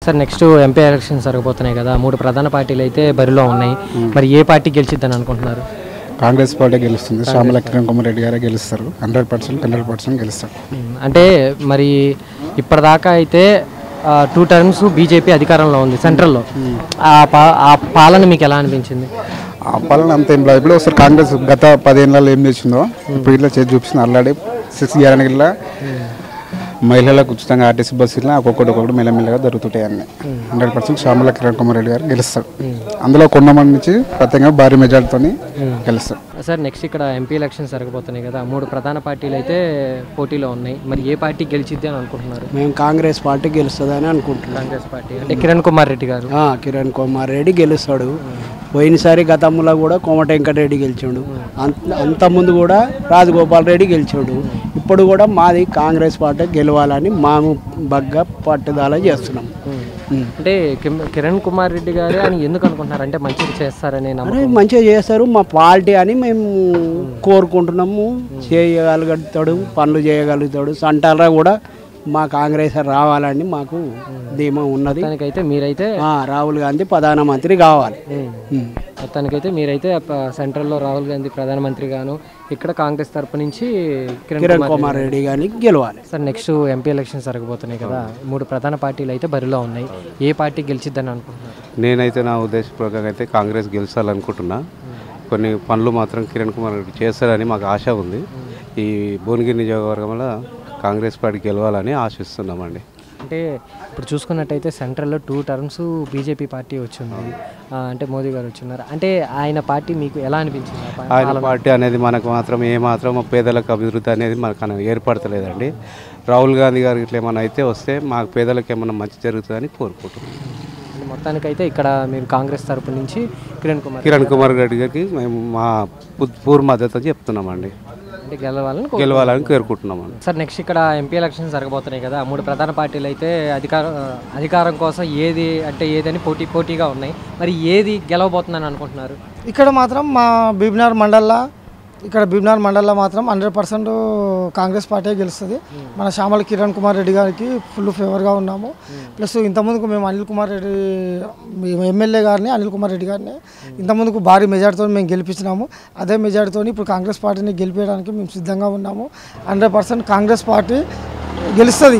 Sir next MP elections జరగబోతున్నాయి కదా మూడు ప్రధాన పార్టీలు అయితే బరిలో ఉన్నాయి మరి ఏ పార్టీ గెలిచిద్దని అనుకుంటున్నారు కాంగ్రెస్ పార్టీ గెలుస్తుంది శ్యామల కిరణ్ కుమార్ రెడ్డి గారే గెలుస్తారు హండ్రెడ్ పర్సెంట్ హండ్రెడ్ పర్సెంట్ గెలుస్తారు ఉమ్, అంటే మరి ఇప్పటిదాకా అయితే టూ టర్మ్స్ బీజేపీ అధికారంలో ఉంది సెంట్రల్లో ఆ పా ఆ పాలన మీకు ఎలా అనిపించింది ఆ పాలన అంత ఏం లేదు ఇప్పుడు ఒకసారి కాంగ్రెస్ గత పదేళ్ళలో ఏం చేసిందో ఇప్పుడు ఇట్లా చేసి చూపిస్తుంది ఆల్రెడీ సిక్స్ గ్యారెంటీల మహిళలకు ఉచితంగా ఆర్టీసీ బస్సులో ఒక్కొక్కటి ఒక్కొక్కటి మెల్లమెల్లగా దొరుకుతుంటాయి అన్ని హండ్రెడ్ పర్సెంట్ శ్యామల కిరణ్ కుమార్ రెడ్డి గారు గెలుస్తారు అందులో కొండమంది నుంచి ప్రత్యేకంగా భారీ మెజార్టీతో గెలుస్తారు సార్ నెక్స్ట్ ఇక్కడ ఎంపీ ఎలక్షన్స్ జరగబోతున్నాయి కదా మూడు ప్రధాన పార్టీలు అయితే పోటీలో ఉన్నాయి మరి ఏ పార్టీ గెలిచిద్ది అని అనుకుంటున్నారు మేము కాంగ్రెస్ పార్టీ గెలుస్తుందని అనుకుంటున్నాం కాంగ్రెస్ పార్టీ అంటే కిరణ్ కుమార్ రెడ్డి గారు ఆ, కిరణ్ కుమార్ రెడ్డి గెలుస్తాడు పోయినసారి గతంలో కూడా కోమట వెంకటరెడ్డి గెలిచాడు అంత అంతకుముందు కూడా రాజగోపాల్ రెడ్డి గెలిచాడు ఇప్పుడు కూడా మాది కాంగ్రెస్ పార్టీ గెలవాలని మేము బగ్గ పట్టుదల చేస్తున్నాం ఉం. అంటే కిమ్- కిరణ్ కుమార్ రెడ్డి గారే అని ఎందుకు అనుకుంటున్నారు అంటే మంచిది చేస్తారనే నమ్మకం అరే మంచిగా చేస్తారు మా పార్టీ అని మేము కోరుకుంటున్నాము చేయగలుగుతాడు పనులు చేయగలుగుతాడు సంటారా కూడా మా కాంగ్రెస్ రావాలని మాకు ధీమా ఉన్నది మొత్తానికైతే మీరైతే ఆ, రాహుల్ గాంధీ ప్రధానమంత్రి కావాలి ఉం. మొత్తానికైతే మీరైతే ప- సెంట్రల్లో రాహుల్ గాంధీ ప్రధానమంత్రి గాను ఇక్కడ కాంగ్రెస్ తరపు నుంచి కిరణ్ కిరణ్ కుమార్ కుమార్ రెడ్డి గాని గెలవాలి సార్ నెక్స్ట్ ఎంపీ ఎలక్షన్స్ జరగబోతున్నాయి కదా మూడు ప్రధాన పార్టీలు అయితే బరిలో ఉన్నాయి ఏ పార్టీ గెలిచిద్దని అనుకుంటున్నారు నేనైతే నా ఉద్దేశపూర్వకంగా అయితే కాంగ్రెస్ గెలిచాలనుకుంటున్నా కొన్ని పనులు మాత్రం కిరణ్ కుమార్ రెడ్డి చేస్తారని మాకు ఆశ ఉంది ఈ భువనగిరి నియోజకవర్గంలో కాంగ్రెస్ పార్టీ గెలవాలని ఆశిస్తున్నామండి అంటే ఇప్పుడు చూసుకున్నట్టయితే సెంట్రల్లో టూ టర్మ్స్ బీజేపీ పార్టీ వచ్చింది ఆ, అంటే మోదీ గారు వచ్చిన్నారు అంటే ఆయన పార్టీ మీకు ఎలా అనిపించింది ఆ పా- ఆయన పార్టీ అనేది మనకు మాత్రం ఏ మాత్రం పేదలకు అభివృద్ధి అనేది మనకు అన- ఏర్పడతలేదండి రాహుల్ గాంధీ గారు ఇట్లా ఏమైనా అయితే వస్తే మాకు పేదలకు ఏమైనా మంచి జరుగుతుందని కోరుకుంటున్నాం అంటే మొత్తానికైతే ఇక్కడ మీరు కాంగ్రెస్ తరపు నుంచి కిరణ్ కుమార్ కిరణ్ కుమార్ రెడ్డి గారికి మేము మా పు- పూర్వ మద్దతు చెప్తున్నామండి అంటే గెలవాలని కో- గెలవాలని కోరుకుంటున్నామండి సార్ నెక్స్ట్ ఇక్కడ ఎంపీ ఎలక్షన్స్ జరగబోతున్నాయి కదా మూడు ప్రధాన పార్టీలు అయితే అధికారం అధికారం కోసం ఏది అంటే ఏదని పోటీ పోటీగా ఉన్నాయి మరి ఏది గెలవబోతుందని అనుకుంటున్నారు ఇక్కడ మాత్రం మా బీబినార్ మండల్లో ఇక్కడ బీబినార్ మండల్లో మాత్రం హండ్రెడ్ పర్సెంట్ కాంగ్రెస్ పార్టీ గెలుస్తుంది మన శ్యామల కిరణ్ కుమార్ రెడ్డి గారికి ఫుల్ ఫేవర్గా ఉన్నాము ప్లస్ ఇంతకుముందుకు మేము అనిల్ కుమార్ రెడ్డి మేము ఎమ్మెల్యే గారిని అనిల్ కుమార్ రెడ్డి గారిని ఇంతకుముందుకు భారీ మెజార్టీతో మేము గెలిపించినాము అదే మెజార్టీతో ఇప్పుడు కాంగ్రెస్ పార్టీని గెలిపించడానికి మేము సిద్ధంగా ఉన్నాము హండ్రెడ్ పర్సెంట్ కాంగ్రెస్ పార్టీ గెలుస్తుంది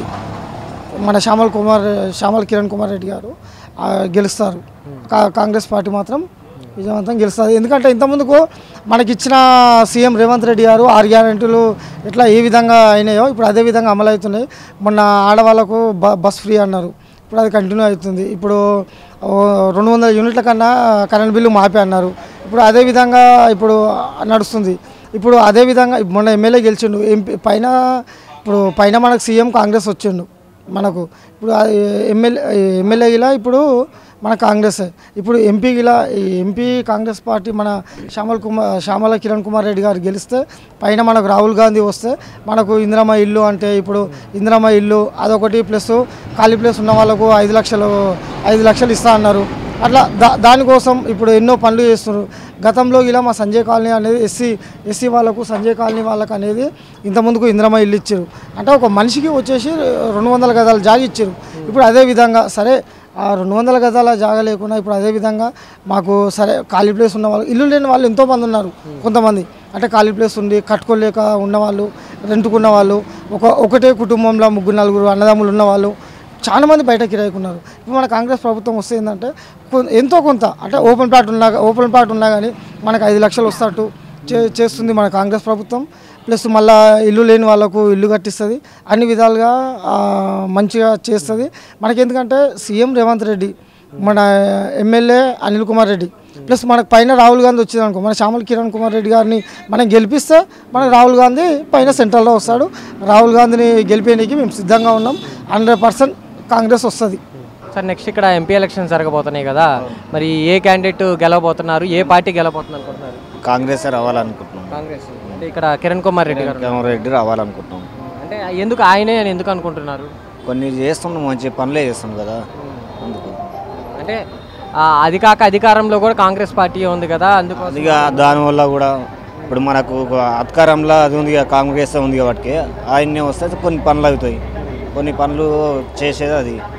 మన శ్యామల్ కుమార్ శ్యామల్ కిరణ్ కుమార్ రెడ్డి గారు ఆ, గెలుస్తారు కా- కాంగ్రెస్ పార్టీ మాత్రం విజయవంతం గెలుస్తుంది ఎందుకంటే ఇంతకుముందుకు మనకిచ్చిన సీఎం రేవంత్ రెడ్డి గారు ఆరు గ్యారెంటీలు ఎట్లా ఏ విధంగా అయినాయో ఇప్పుడు అదే విధంగా అమలు అవుతున్నాయి మొన్న ఆడవాళ్ళకు బ బస్ ఫ్రీ అన్నారు ఇప్పుడు అది కంటిన్యూ అవుతుంది ఇప్పుడు ఓ రెండు వందల యూనిట్ల కన్నా కరెంట్ బిల్లు మాపి అన్నారు ఇప్పుడు అదే విధంగా ఇప్పుడు నడుస్తుంది ఇప్పుడు అదే విధంగా మొన్న ఎమ్మెల్యే గెలిచిండు ఎంపీ పైన ఇప్పుడు పైన మనకు సీఎం కాంగ్రెస్ వచ్చిండు మనకు ఇప్పుడు ఆ ఎమ్మెల్యే ఎమ్మెల్యే ఇలా ఇప్పుడు మన కాంగ్రెస్ ఇప్పుడు ఎంపీ ఇలా ఎంపీ కాంగ్రెస్ పార్టీ మన శ్యామల్ కుమార్ శ్యామల కిరణ్ కుమార్ రెడ్డి గారు గెలిస్తే పైన మనకు రాహుల్ గాంధీ వస్తే మనకు ఇందిరమ్మ ఇల్లు అంటే ఇప్పుడు ఇందిరమ్మ ఇల్లు అదొకటి ప్లస్ ఖాళీ ప్లేస్ ఉన్న వాళ్ళకు ఐదు లక్షలు ఐదు లక్షలు ఇస్తా అన్నారు అట్లా దా దానికోసం ఇప్పుడు ఎన్నో పనులు చేస్తున్నారు గతంలో ఇలా మా సంజయ్ కాలనీ అనేది ఎస్సీ ఎస్సీ వాళ్ళకు సంజయ్ కాలనీ వాళ్ళకు అనేది ఇంతకుముందుకు ఇంద్రమ ఇల్లు ఇచ్చారు అంటే ఒక మనిషికి వచ్చేసి రెండు వందల గదాల జాగ ఇచ్చారు ఇప్పుడు అదే విధంగా సరే ఆ రెండు వందల గదాల జాగ లేకుండా ఇప్పుడు అదే విధంగా మాకు సరే ఖాళీ ప్లేస్ ఉన్న వాళ్ళు ఇల్లు లేని వాళ్ళు ఎంతోమంది ఉన్నారు కొంతమంది అంటే ఖాళీ ప్లేస్ ఉండి కట్టుకోలేక ఉన్నవాళ్ళు రెంట్కున్న వాళ్ళు ఒక ఒకటే కుటుంబంలో ముగ్గురు నలుగురు అన్నదమ్ములు ఉన్నవాళ్ళు చాలా మంది బయట కిరాయికున్నారు ఇప్పుడు మన కాంగ్రెస్ ప్రభుత్వం వస్తే ఏంటంటే కొ- ఎంతో కొంత అంటే ఓపెన్ ప్లాట్ ఉన్నా ఓపెన్ ప్లాట్ ఉన్నా కానీ మనకు ఐదు లక్షలు వస్తట్టు చే చేస్తుంది మన కాంగ్రెస్ ప్రభుత్వం ప్లస్ మళ్ళా ఇల్లు లేని వాళ్ళకు ఇల్లు కట్టిస్తుంది అన్ని విధాలుగా ఆ, మంచిగా చేస్తుంది మనకి ఎందుకంటే సీఎం రేవంత్ రెడ్డి మన ఎమ్మెల్యే అనిల్ కుమార్ రెడ్డి ప్లస్ మనకు పైన రాహుల్ గాంధీ వచ్చింది అనుకో మన శ్యామల్ కిరణ్ కుమార్ రెడ్డి గారిని మనం గెలిపిస్తే మనకు రాహుల్ గాంధీ పైన సెంట్రల్లో వస్తాడు రాహుల్ గాంధీని గెలిపేయడానికి మేము సిద్ధంగా ఉన్నాం హండ్రెడ్ పర్సెంట్ కాంగ్రెస్ వస్తుంది సార్ నెక్స్ట్ ఇక్కడ ఎంపీ ఎలక్షన్స్ జరగబోతున్నాయి కదా మరి ఏ క్యాండిడేట్ గెలవబోతున్నారు ఏ పార్టీ గెలవబోతుంది అనుకుంటున్నారు కాంగ్రెస్ రావాలనుకుంటున్నాం కాంగ్రెస్ అంటే ఇక్కడ కిరణ్ కుమార్ రెడ్డి గారు కిరణ్ రెడ్డి రావాలనుకుంటున్నాం అంటే ఎందుకు ఆయనే అని ఎందుకు అనుకుంటున్నారు కొన్ని చేస్తున్నాం మంచి పనులే చేస్తున్నాం కదా అందుకు అంటే ఆ, అది కాక అధికారంలో కూడా కాంగ్రెస్ పార్టీ ఉంది కదా అందుకోసం ఇక దానివల్ల కూడా ఇప్పుడు మనకు ఒక అధికారంలో అది ఉంది కదా, కాంగ్రెస్ ఉంది కాబట్టి ఆయన్నే వస్తే కొన్ని పనులు అవుతాయి కొన్ని పనులు చేసేది అది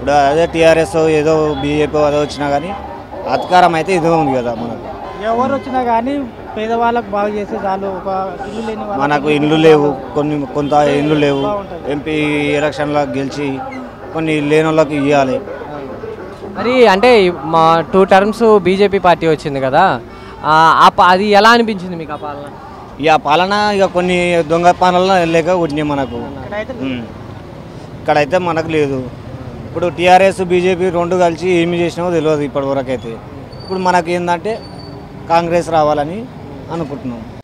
ఇప్పుడు అదే టీఆర్ఎస్ ఏదో బీజేపీ అదో వచ్చినా కానీ అధికారం అయితే ఇదే ఉంది కదా మనకు ఎవరు వచ్చినా కానీ పేదవాళ్ళకు బాగు చేస్తే చాలు ఒక ఇల్లు లేని వాళ్ళకి మనకు ఇండ్లు లేవు కొన్ని కొంత ఇండ్లు లేవు ఎంపీ ఎలక్షన్లో గెలిచి కొన్ని లేని వాళ్ళకి ఇవ్వాలి మరి అంటే మా టూ టర్మ్స్ బీజేపీ పార్టీ వచ్చింది కదా ఆ, ఆ ప- అది ఎలా అనిపించింది మీకు ఆ పాలన ఇక పాలన ఇక కొన్ని దొంగ పాలనలో లేక వచ్చినాయి మనకు ఉమ్. ఇక్కడైతే మనకు లేదు ఇప్పుడు టీఆర్ఎస్ బీజేపీ రెండు కలిసి ఏమి చేసినామో తెలియదు ఇప్పటి వరకు అయితే ఇప్పుడు మనకి ఏంటంటే కాంగ్రెస్ రావాలని అనుకుంటున్నాం